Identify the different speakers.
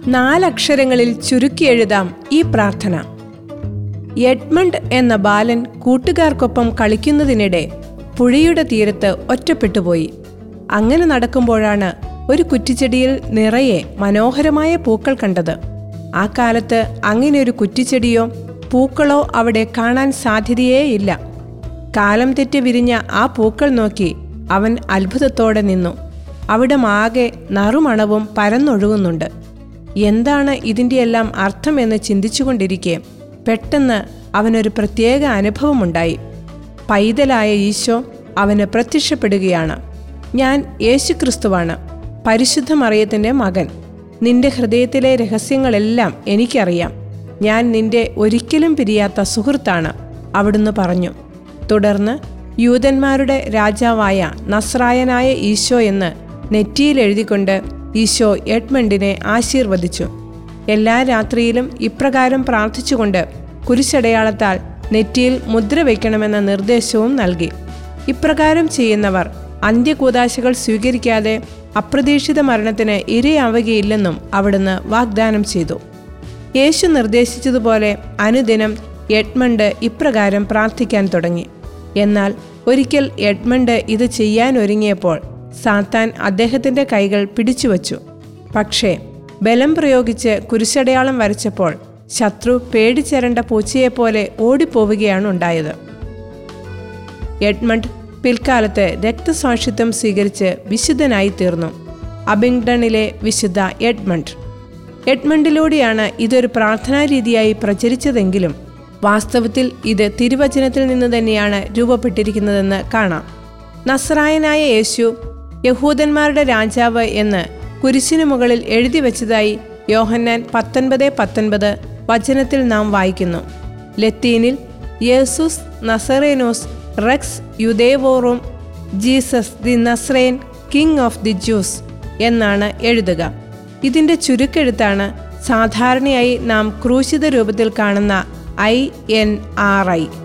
Speaker 1: നാലക്ഷരങ്ങളിൽ ചുരുക്കി എഴുതാം ഈ പ്രാർത്ഥന എഡ്മണ്ട് എന്ന ബാലൻ കൂട്ടുകാർക്കൊപ്പം കളിക്കുന്നതിനിടെ പുഴയുടെ തീരത്ത് ഒറ്റപ്പെട്ടുപോയി അങ്ങനെ നടക്കുമ്പോഴാണ് ഒരു കുറ്റിച്ചെടിയിൽ നിറയെ മനോഹരമായ പൂക്കൾ കണ്ടത് ആ കാലത്ത് അങ്ങനെ ഒരു കുറ്റിച്ചെടിയോ പൂക്കളോ അവിടെ കാണാൻ സാധ്യതയേയില്ല കാലം തെറ്റി വിരിഞ്ഞ ആ പൂക്കൾ നോക്കി അവൻ അത്ഭുതത്തോടെ നിന്നു അവിടമാകെ നറുമണവും പരന്നൊഴുകുന്നുണ്ട് എന്താണ് ഇതിൻ്റെയെല്ലാം അർത്ഥമെന്ന് ചിന്തിച്ചുകൊണ്ടിരിക്കെ പെട്ടെന്ന് അവനൊരു പ്രത്യേക അനുഭവമുണ്ടായി പൈതലായ ഈശോ അവന് പ്രത്യക്ഷപ്പെടുകയാണ് ഞാൻ യേശുക്രിസ്തുവാണ് പരിശുദ്ധ മറിയത്തിൻ്റെ മകൻ നിന്റെ ഹൃദയത്തിലെ രഹസ്യങ്ങളെല്ലാം എനിക്കറിയാം ഞാൻ നിന്റെ ഒരിക്കലും പിരിയാത്ത സുഹൃത്താണ് അവിടുന്ന് പറഞ്ഞു തുടർന്ന് യൂതന്മാരുടെ രാജാവായ നസ്രായനായ ഈശോ എന്ന് നെറ്റിയിൽ എഴുതിക്കൊണ്ട് ഈശോ എഡ്മണ്ടിനെ ആശീർവദിച്ചു എല്ലാ രാത്രിയിലും ഇപ്രകാരം പ്രാർത്ഥിച്ചുകൊണ്ട് കുരിശടയാളത്താൽ നെറ്റിയിൽ മുദ്ര വയ്ക്കണമെന്ന നിർദ്ദേശവും നൽകി ഇപ്രകാരം ചെയ്യുന്നവർ അന്ത്യകൂതാശകൾ സ്വീകരിക്കാതെ അപ്രതീക്ഷിത മരണത്തിന് ഇരയാവുകയില്ലെന്നും അവിടുന്ന് വാഗ്ദാനം ചെയ്തു യേശു നിർദ്ദേശിച്ചതുപോലെ അനുദിനം എഡ്മണ്ട് ഇപ്രകാരം പ്രാർത്ഥിക്കാൻ തുടങ്ങി എന്നാൽ ഒരിക്കൽ എഡ്മണ്ട് ഇത് ചെയ്യാൻ ഒരുങ്ങിയപ്പോൾ സാത്താൻ അദ്ദേഹത്തിന്റെ കൈകൾ പിടിച്ചുവച്ചു പക്ഷേ ബലം പ്രയോഗിച്ച് കുരിശടയാളം വരച്ചപ്പോൾ ശത്രു പേടിച്ചരണ്ട പൂച്ചയെപ്പോലെ ഓടിപ്പോവുകയാണ് ഉണ്ടായത് എഡ്മണ്ട് പിൽക്കാലത്ത് രക്തസാക്ഷിത്വം സ്വീകരിച്ച് വിശുദ്ധനായി തീർന്നു അബിങ്ടണിലെ വിശുദ്ധ എഡ്മണ്ട് എഡ്മണ്ടിലൂടെയാണ് ഇതൊരു പ്രാർത്ഥനാ രീതിയായി പ്രചരിച്ചതെങ്കിലും വാസ്തവത്തിൽ ഇത് തിരുവചനത്തിൽ നിന്ന് തന്നെയാണ് രൂപപ്പെട്ടിരിക്കുന്നതെന്ന് കാണാം നസ്രായനായ യേശു യഹൂദന്മാരുടെ രാജാവ് എന്ന് കുരിശിനു മുകളിൽ എഴുതി വച്ചതായി യോഹന്നാൻ പത്തൊൻപത് പത്തൊൻപത് വചനത്തിൽ നാം വായിക്കുന്നു ലത്തീനിൽ യേസുസ് നസറേനോസ് റെക്സ് യുദേവോറും Jesus the Nazarene king of the Jews എന്നാണ് എഴുതുക ഇതിൻ്റെ ചുരുക്കെഴുത്താണ് സാധാരണയായി നാം ക്രൂശിത രൂപത്തിൽ കാണുന്ന ഐ എൻ ആർ ഐ